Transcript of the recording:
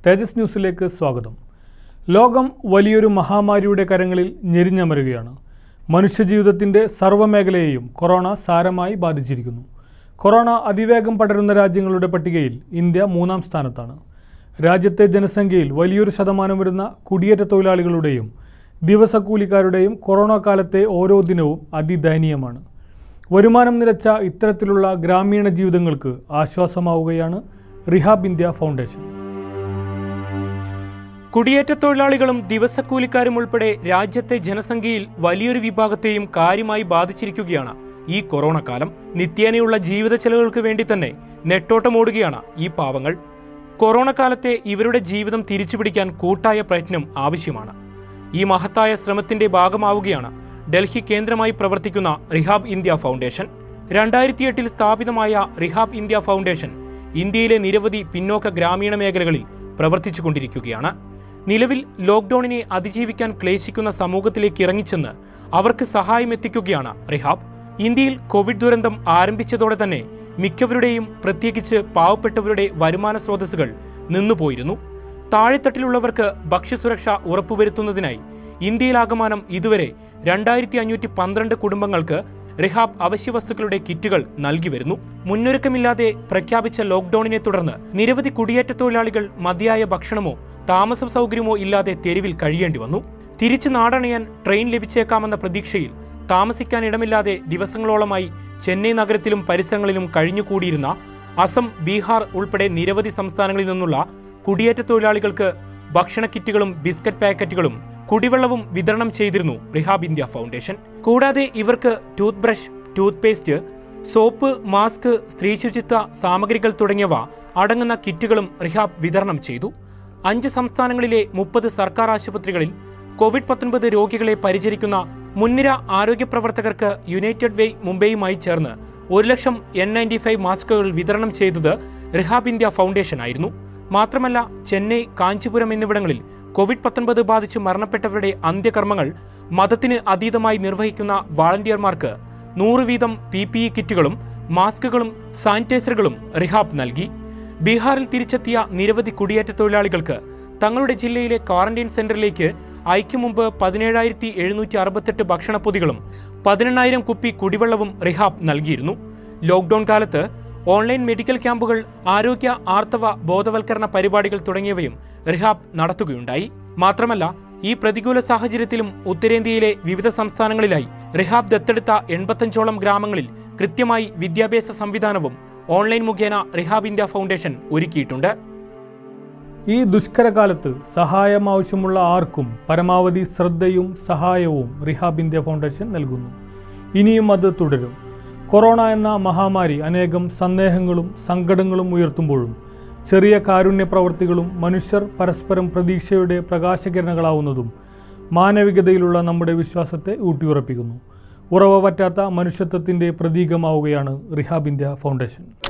തേജസ് ന്യൂസിലേക്ക് സ്വാഗതം ലോകം വലിയൊരു മഹാമാരിയുടെ കരങ്ങളിൽ ഞെരിഞ്ഞമരുകയാണ് മനുഷ്യജീവിതത്തിൻ്റെ സർവ്വമേഖലയെയും കൊറോണ സാരമായി ബാധിച്ചിരിക്കുന്നു കൊറോണ അതിവേഗം പടരുന്ന രാജ്യങ്ങളുടെ പട്ടികയിൽ ഇന്ത്യ മൂന്നാം സ്ഥാനത്താണ് രാജ്യത്തെ ജനസംഖ്യയിൽ വലിയൊരു ശതമാനം വരുന്ന കുടിയേറ്റ തൊഴിലാളികളുടെയും ദിവസക്കൂലിക്കാരുടെയും കൊറോണ കാലത്തെ ഓരോ ദിനവും അതിദയനീയമാണ് വരുമാനം നിലച്ച ഇത്തരത്തിലുള്ള ഗ്രാമീണ ജീവിതങ്ങൾക്ക് ആശ്വാസമാവുകയാണ് റിഹാബ് ഇന്ത്യ ഫൗണ്ടേഷൻ കുടിയേറ്റ തൊഴിലാളികളും ദിവസക്കൂലിക്കാരും ഉൾപ്പെടെ രാജ്യത്തെ ജനസംഖ്യയിൽ വലിയൊരു വിഭാഗത്തെയും കാര്യമായി ബാധിച്ചിരിക്കുകയാണ് ഈ കൊറോണ കാലം നിത്യേനയുള്ള ജീവിത ചെലവുകൾക്ക് വേണ്ടി തന്നെ നെട്ടോട്ടമോടുകയാണ് ഈ പാവങ്ങൾ കൊറോണ കാലത്തെ ഇവരുടെ ജീവിതം തിരിച്ചുപിടിക്കാൻ കൂട്ടായ പ്രയത്നം ആവശ്യമാണ് ഈ മഹത്തായ ശ്രമത്തിന്റെ ഭാഗമാവുകയാണ് ഡൽഹി കേന്ദ്രമായി പ്രവർത്തിക്കുന്ന റിഹാബ് ഇന്ത്യ ഫൗണ്ടേഷൻ രണ്ടായിരത്തി എട്ടിൽ സ്ഥാപിതമായ റിഹാബ് ഇന്ത്യ ഫൗണ്ടേഷൻ ഇന്ത്യയിലെ നിരവധി പിന്നോക്ക ഗ്രാമീണ മേഖലകളിൽ പ്രവർത്തിച്ചുകൊണ്ടിരിക്കുകയാണ് നിലവിൽ ലോക്ഡൌണിനെ അതിജീവിക്കാൻ ക്ലേശിക്കുന്ന സമൂഹത്തിലേക്ക് ഇറങ്ങിച്ചെന്ന് അവർക്ക് സഹായം എത്തിക്കുകയാണ് റിഹാബ് ഇന്ത്യയിൽ കോവിഡ് ദുരന്തം ആരംഭിച്ചതോടെ തന്നെ മിക്കവരുടെയും പ്രത്യേകിച്ച് പാവപ്പെട്ടവരുടെ വരുമാന സ്രോതസ്സുകൾ നിന്നുപോയിരുന്നു താഴെത്തട്ടിലുള്ളവർക്ക് ഭക്ഷ്യസുരക്ഷ ഉറപ്പുവരുത്തുന്നതിനായി ഇന്ത്യയിലാകമാനം ഇതുവരെ രണ്ടായിരത്തി അഞ്ഞൂറ്റി പന്ത്രണ്ട് കുടുംബങ്ങൾക്ക് റിഹാബ് അവശ്യവസ്തുക്കളുടെ കിറ്റുകൾ നൽകി വരുന്നു മുന്നൊരുക്കമില്ലാതെ പ്രഖ്യാപിച്ച ലോക്ഡൌണിനെ തുടർന്ന് നിരവധി കുടിയേറ്റ തൊഴിലാളികൾ മതിയായ ഭക്ഷണമോ താമസ സൗകര്യമോ ഇല്ലാതെ തെരുവിൽ കഴിയേണ്ടി വന്നു തിരിച്ചു നാടണയാൻ ട്രെയിൻ ലഭിച്ചേക്കാമെന്ന പ്രതീക്ഷയിൽ താമസിക്കാൻ ഇടമില്ലാതെ ദിവസങ്ങളോളമായി ചെന്നൈ നഗരത്തിലും പരിസരങ്ങളിലും കഴിഞ്ഞുകൂടിയിരുന്ന അസം ബീഹാർ ഉൾപ്പെടെ നിരവധി സംസ്ഥാനങ്ങളിൽ നിന്നുള്ള കുടിയേറ്റ തൊഴിലാളികൾക്ക് ഭക്ഷണ കിറ്റുകളും ബിസ്ക്കറ്റ് പാക്കറ്റുകളും കുടിവെള്ളവും വിതരണം ചെയ്തിരുന്നു റിഹാബ് ഇന്ത്യ ഫൗണ്ടേഷൻ കൂടാതെ ഇവർക്ക് toothbrush toothpaste soap mask സ്ത്രീ ശുചിത്വ സാമഗ്രികൾ തുടങ്ങിയവ അടങ്ങുന്ന കിറ്റുകളും റിഹാബ് വിതരണം ചെയ്തു അഞ്ച് സംസ്ഥാനങ്ങളിലെ മുപ്പത് സർക്കാർ ആശുപത്രികളിൽ കോവിഡ് പത്തൊൻപത് രോഗികളെ പരിചരിക്കുന്ന മുൻനിര ആരോഗ്യ പ്രവർത്തകർക്ക് യുണൈറ്റഡ് വേ മുംബൈയുമായി ചേർന്ന് ഒരു ലക്ഷം എൻ നയൻറ്റി ഫൈവ് മാസ്കുകൾ വിതരണം ചെയ്തത് റിഹാബ് ഇന്ത്യ ഫൗണ്ടേഷൻ ആയിരുന്നു മാത്രമല്ല ചെന്നൈ കാഞ്ചീപുരം എന്നിവിടങ്ങളിൽ കോവിഡ് പത്തൊൻപത് ബാധിച്ച് മരണപ്പെട്ടവരുടെ അന്ത്യകർമ്മങ്ങൾ മതത്തിന് അതീതമായി നിർവഹിക്കുന്ന വാളണ്ടിയർമാർക്ക് നൂറ് വീതം പി പി ഇ കിറ്റുകളും മാസ്കുകളും സാനിറ്റൈസറുകളും റിഹാബ് നൽകി ബീഹാറിൽ തിരിച്ചെത്തിയ നിരവധി കുടിയേറ്റ തൊഴിലാളികൾക്ക് തങ്ങളുടെ ജില്ലയിലെ ക്വാറന്റൈൻ സെന്ററിലേക്ക് അയക്കും മുമ്പ് പതിനേഴായിരത്തി എഴുന്നൂറ്റി അറുപത്തെട്ട് ഭക്ഷണപ്പൊതികളും പതിനെണ്ണായിരം കുപ്പി കുടിവെള്ളവും റിഹാബ് നൽകിയിരുന്നു ലോക്ഡൌൺ കാലത്ത് ഓൺലൈൻ മെഡിക്കൽ ക്യാമ്പുകൾ ആരോഗ്യ ആർത്തവ ബോധവൽക്കരണ പരിപാടികൾ തുടങ്ങിയവയും റിഹാബ് നടത്തുകയുണ്ടായി മാത്രമല്ല ഈ പ്രതികൂല സാഹചര്യത്തിലും ഉത്തരേന്ത്യയിലെ വിവിധ സംസ്ഥാനങ്ങളിലായി റിഹാബ് ദത്തെടുത്ത എൺപത്തഞ്ചോളം ഗ്രാമങ്ങളിൽ കൃത്യമായി വിദ്യാഭ്യാസ സംവിധാനവും ഓൺലൈൻ മുഖേന റിഹാബ് ഇന്ത്യ ഫൗണ്ടേഷൻ ഒരുക്കിയിട്ടുണ്ട് ഈ ദുഷ്കരകാലത്ത് സഹായം ആവശ്യമുള്ള ആർക്കും പരമാവധി ശ്രദ്ധയും സഹായവും റിഹാബ് ഇന്ത്യ ഫൗണ്ടേഷൻ നൽകുന്നു ഇനിയും അത് തുടരും കൊറോണ എന്ന മഹാമാരി അനേകം സന്ദേഹങ്ങളും സങ്കടങ്ങളും ഉയർത്തുമ്പോഴും ചെറിയ കാരുണ്യ പ്രവർത്തികളും മനുഷ്യർ പരസ്പരം പ്രതീക്ഷയുടെ പ്രകാശകിരണങ്ങളാവുന്നതും മാനവികതയിലുള്ള നമ്മുടെ വിശ്വാസത്തെ ഊട്ടിയുറപ്പിക്കുന്നു ഉറവ പറ്റാത്ത മനുഷ്യത്വത്തിൻ്റെ പ്രതീകമാവുകയാണ് റിഹാബ് ഇന്ത്യ ഫൗണ്ടേഷൻ